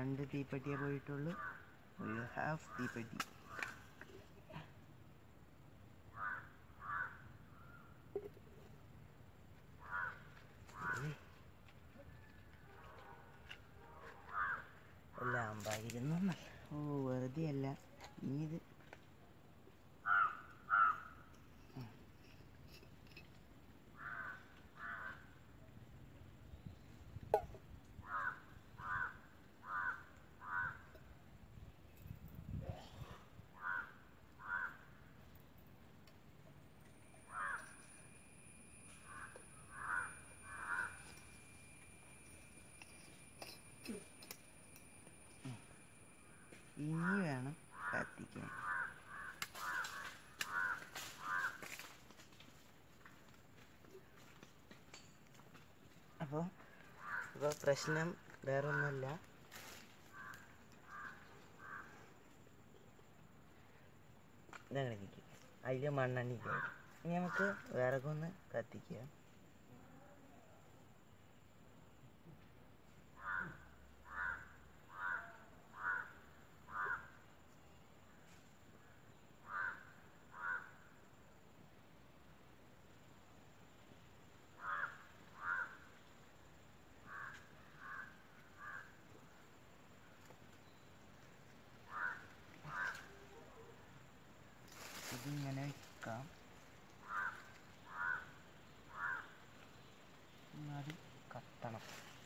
രണ്ട് തീപ്പെട്ടിയേ പോയിട്ടുള്ളൂ ഒരു ഹാഫ് തീപ്പെട്ടി എല്ലാം പകരുന്നു ഓ വെറുതെ അല്ല ഇനി ഇത് ഇനി വേണം കത്തിക്കാൻ അപ്പോൾ ഇപ്പോൾ പ്രശ്നം വേറൊന്നുമല്ല ഇതങ്ങനെ നിൽക്കും അതിൽ മണ്ണെണ്ണ ഇനി നമുക്ക് വിറകൊന്ന് കത്തിക്കുക ഇതിങ്ങനെ വെക്കാം ഇനി അത് കത്തണം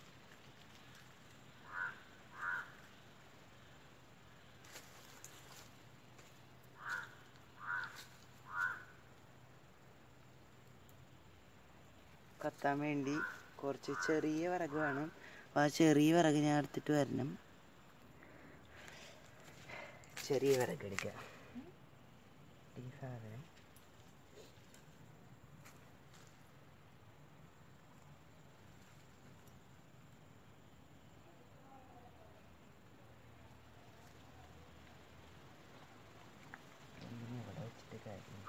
കത്താൻ വേണ്ടി കുറച്ച് ചെറിയ വിറക് വേണം അപ്പോൾ ആ ചെറിയ വിറക് ഞാൻ എടുത്തിട്ട് വരണം ചെറിയ വിറക് എടുക്കുക ഈ സാധനം എന്തിനാ ഇവിടെ വെച്ചിട്ട് കാര്യം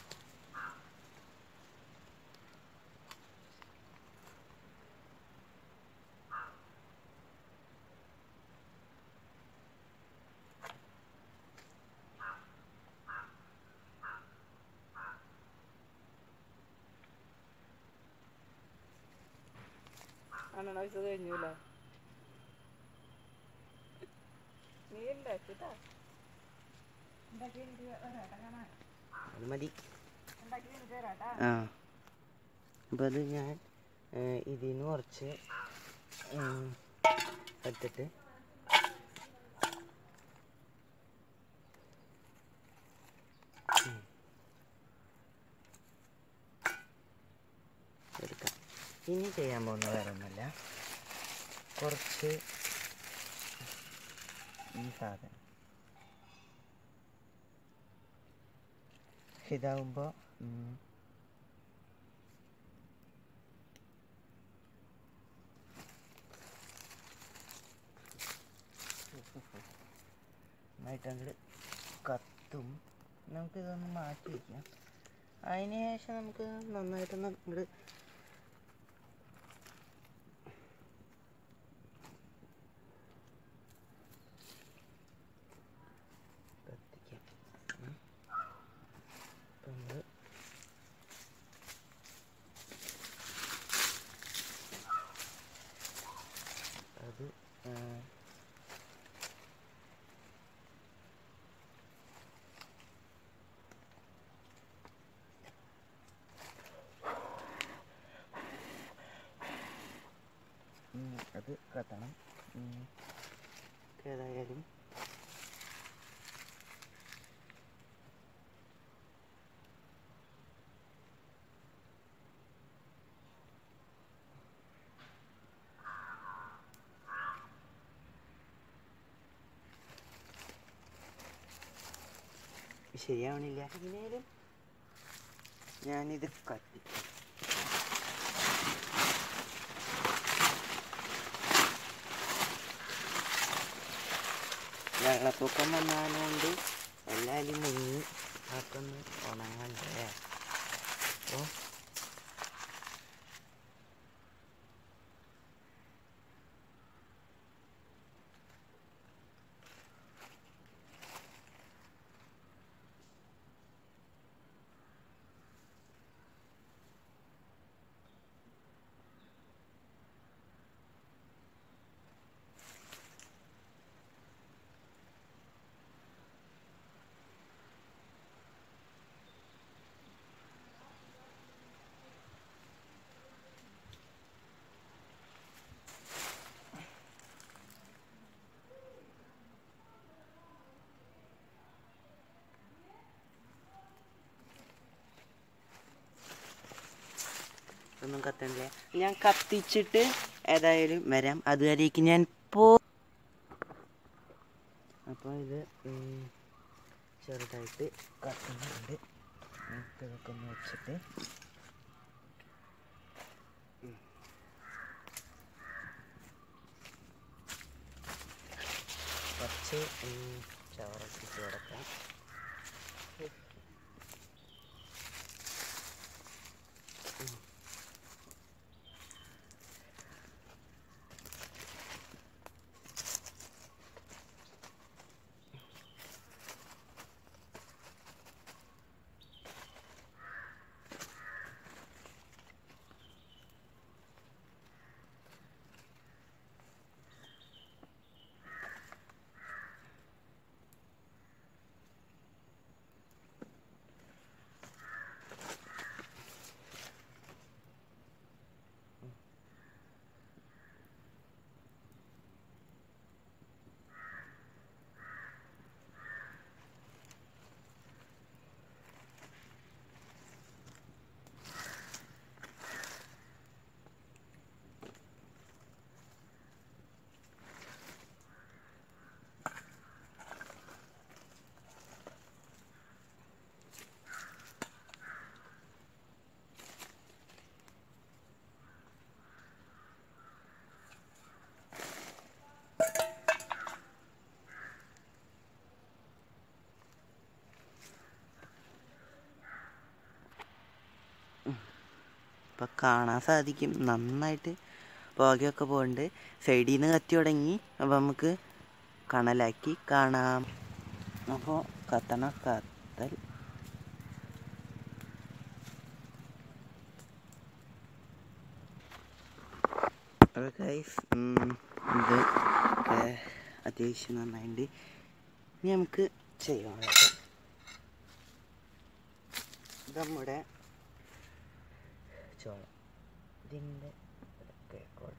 അണ്ണൻ പൈസ കഴിഞ്ഞൂല നീ ഉണ്ടാക്കിട്ടാ ഉണ്ടാക്കി എനിക്ക് വരാട്ടാ കാണാൻ അത് മതി ഉണ്ടാക്കി എനിക്ക് വരാട്ടാ ആ അപ്പോൾ അത് ഞാൻ ഇതിൽ നിന്ന് കുറച്ച് ഉം, എടുത്തിട്ട് ഉം. എടുക്കാം ഇനി ചെയ്യാൻ പോകുന്ന വേറെ ഒന്നുമല്ല കുറച്ച് ഈ സാധനം ഇതാവുമ്പോൾ നന്നായിട്ട് അങ്ങോട്ട് കത്തും നമുക്കിതൊന്ന് മാറ്റി വയ്ക്കാം അതിന് ശേഷം നമുക്ക് നന്നായിട്ടൊന്ന് അങ്ങോട്ട് കത്തിക്കാം ഉം. അപ്പം നമ്മള് അത് ആ, ഉം, അത് കത്തണം ഉം. ഏതായാലും ശരിയാവണില്ല എങ്ങനെയാലും ഞാനിത് കത്തി വെള്ളപ്പൊക്കം വന്നതുകൊണ്ട് എല്ലാവരും മുങ്ങി അതൊന്ന് ഉണങ്ങണ്ടേ അപ്പോൾ ഒന്നും കത്തണില്ല ഞാൻ കത്തിച്ചിട്ട് ഏതായാലും വരാം അതുവരേക്ക് ഞാൻ പോ അപ്പോൾ ഇത് ഉം, ചെറുതായിട്ട് കത്തുന്നുണ്ട് നമുക്ക് ഇതൊക്കെ ഒന്ന് വെച്ചിട്ട് ഉം. കുറച്ച് ഉം, ചോറൊക്കെ ഇട്ട് കൊടുക്കാം ഇപ്പം കാണാൻ സാധിക്കും നന്നായിട്ട് പുകയൊക്കെ പോകുന്നുണ്ട് സൈഡിൽ നിന്ന് കത്തി തുടങ്ങി അപ്പോൾ നമുക്ക് കണലാക്കി കാണാം അപ്പോൾ കത്തണ കത്തൽ അപ്പോൾ ഗൈസ് ഇത് ഏ, അത്യാവശ്യം നന്നായിട്ടുണ്ട് ഇനി നമുക്ക് ചെയ്യാം കേട്ടോ. ഇത് നമ്മുടെ ചോളം ഇതിൻ്റെ ഇതൊക്കെ കൊള്ളാം.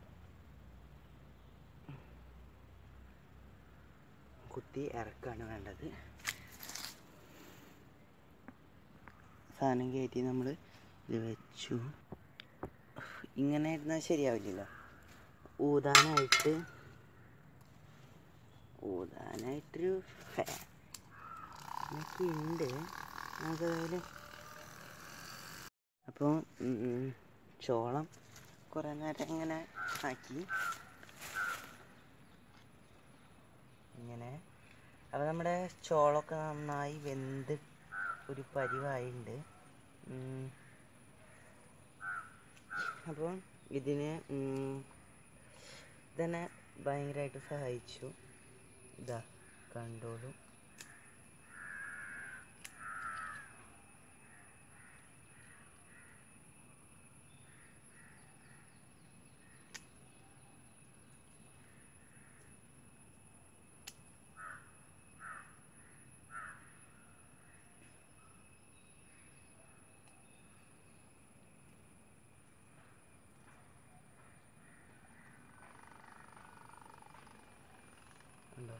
കുത്തി ഇറക്കാണ് വേണ്ടത് സാധനം കയറ്റി നമ്മൾ ഇത് വെച്ചു ഇങ്ങനെ ഇരുന്നാൽ ശരിയാവില്ലല്ലോ ഊതാനായിട്ട് ഊതാനായിട്ടൊരു ഫാൻ ഒക്കെ ഉണ്ട് നമുക്കതായാലും അപ്പോൾ ചോളം കുറേ നേരം ഇങ്ങനെ ആക്കി ഇങ്ങനെ അപ്പോൾ നമ്മുടെ ചോളമൊക്കെ നന്നായി വെന്ത് ഒരു പരിവായിട്ടുണ്ട് അപ്പോൾ ഇതിന് ഉം, ഇതെന്നെ ഭയങ്കരമായിട്ട് സഹായിച്ചു ഇതാ കണ്ടോളൂ ഉണ്ടോ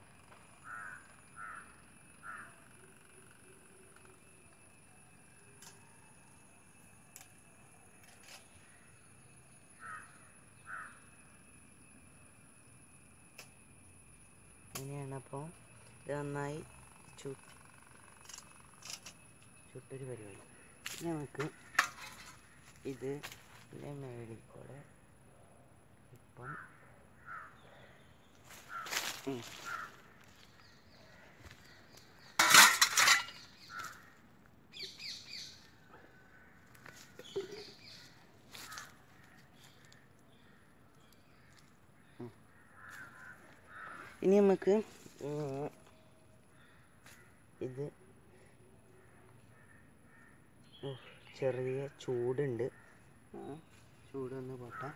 ഇങ്ങനെയാണ് അപ്പോൾ ഇത് നന്നായി ചു ചുട്ടൊരു പരിപാടി ഇനി നമുക്ക് ഇത് ഇതിൻ്റെ മേളിൽ കൂടെ ഇപ്പം ഉം. ഉം. ഇനി നമുക്ക് ഉം, ഇത് ഓ, ചെറിയ ചൂടുണ്ട് ആ, ചൂടൊന്ന് പോട്ടെ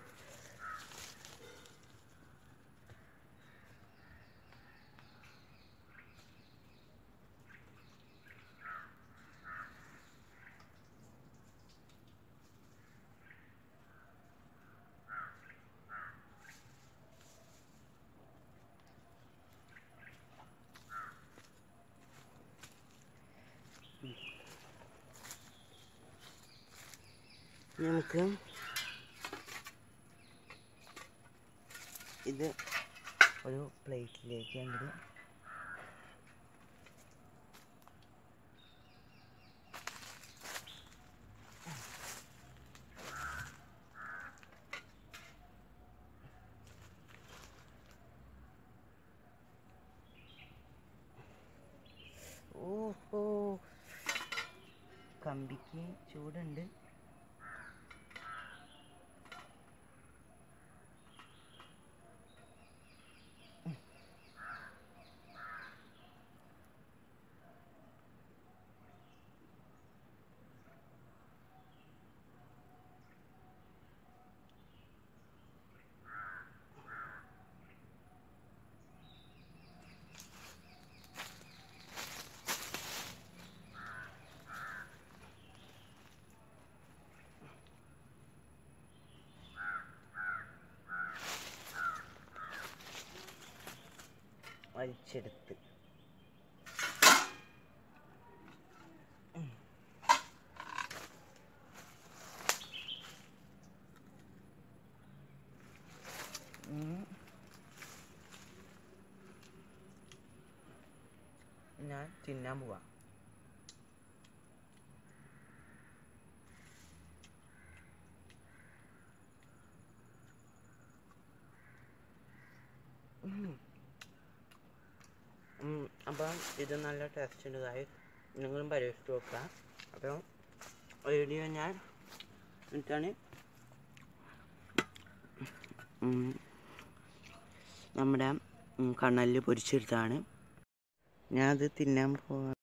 നമുക്ക് ഇത് ഒരു പ്ലേറ്റിലേക്ക് അങ്ങോട്ട് ഓഹോ കമ്പിക്ക് ചൂടുണ്ട് വലിച്ചെടുത്ത് ഉം. ഞാൻ തിന്നാൻ പോവാ അപ്പം ഇത് നല്ല ടേസ്റ്റ് ഉണ്ട് കാര്യം നിങ്ങളും പരീക്ഷിച്ച് നോക്കുക അപ്പം വീഡിയോ ഞാൻ എന്നിട്ടാണ് ഉം, നമ്മുടെ കണ്ണലിൽ പൊരിച്ചെടുത്താണ് ഞാനത് തിന്നാൻ പോവാ